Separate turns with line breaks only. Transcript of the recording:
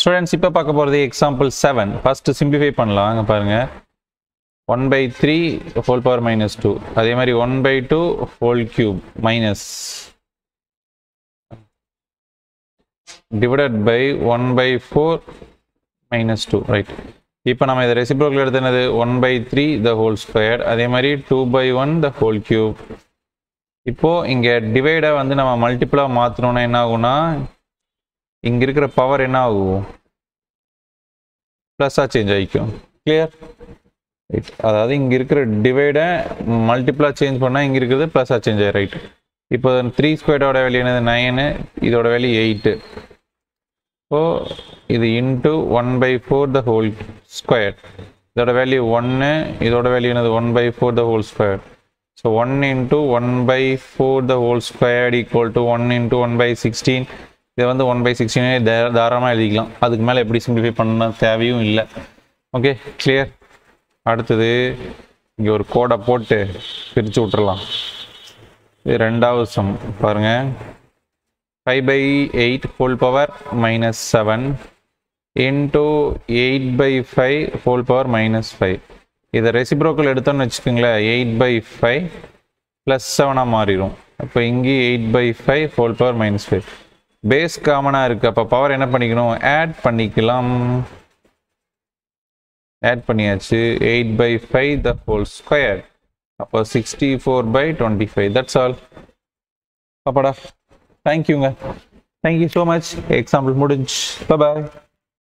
students இப்போ பார்க்க போகிறது எக்ஸாம்பிள் செவன் ஃபஸ்ட்டு சிம்பிளிஃபை பண்ணலாம் அங்கே பாருங்கள் one by three whole power minus two அதே மாதிரி one by two whole cube minus divided by one by four minus two right இப்போ நம்ம இதை ரெசிப்ரோக்கில் எடுத்து என்னது one by three the whole square அதே மாதிரி two by one the whole cube இப்போது இங்கே டிவைடை வந்து நம்ம மல்டிப்புளாக மாற்றணுன்னா என்ன ஆகும்னா இங்கே இருக்கிற பவர் என்ன ஆகும் ப்ளஸ்ஸாக சேஞ்ச் ஆகிக்கும் கிளியர் ரைட் அதாவது இங்கே இருக்கிற டிவைடை மல்டிப்ளாக சேஞ்ச் பண்ணால் இங்கே இருக்கிறது ப்ளஸ்ஸாக சேஞ்ச் ஆகும் ரைட் இப்போ த்ரீ ஸ்கொயரோட வேல்யூ என்னது நைனு இதோட வேல்யூ எயிட்டு ஸோ இது into one by four the whole square இதோட வேல்யூ ஒன்று இதோட வேல்யூ என்னது one by four the whole square so one into one by four the whole square equal to one into one by sixteen இதை வந்து one by சிக்ஸ்டீனே தாராளமாக எழுதிக்கலாம் அதுக்கு மேலே எப்படி சிம்பிளிஃபை பண்ண தேவையும் இல்லை ஓகே கிளியர் அடுத்தது இங்கே ஒரு கோடை போட்டு பிரித்து விட்டுறலாம் இது ரெண்டாவது சம் பாருங்கள் five by eight whole power minus seven into eight by five whole power minus five இதை ரெசிப்ரோக்கல் எடுத்தோன்னு வச்சுக்கோங்களேன் எயிட் பை ஃபைவ் ப்ளஸ் செவனாக மாறிடும் அப்போ இங்கே eight by five whole power minus five base காமனாக இருக்குது அப்போ பவர் என்ன பண்ணிக்கணும் ஆட் பண்ணிக்கலாம் ஆட் பண்ணியாச்சு eight by five the whole square அப்போ sixty four by twenty five that's all அப்பாடா தேங்க்யூங்க தேங்க்யூ ஸோ மச் எக்ஸாம்பிள் முடிஞ்சு பாய்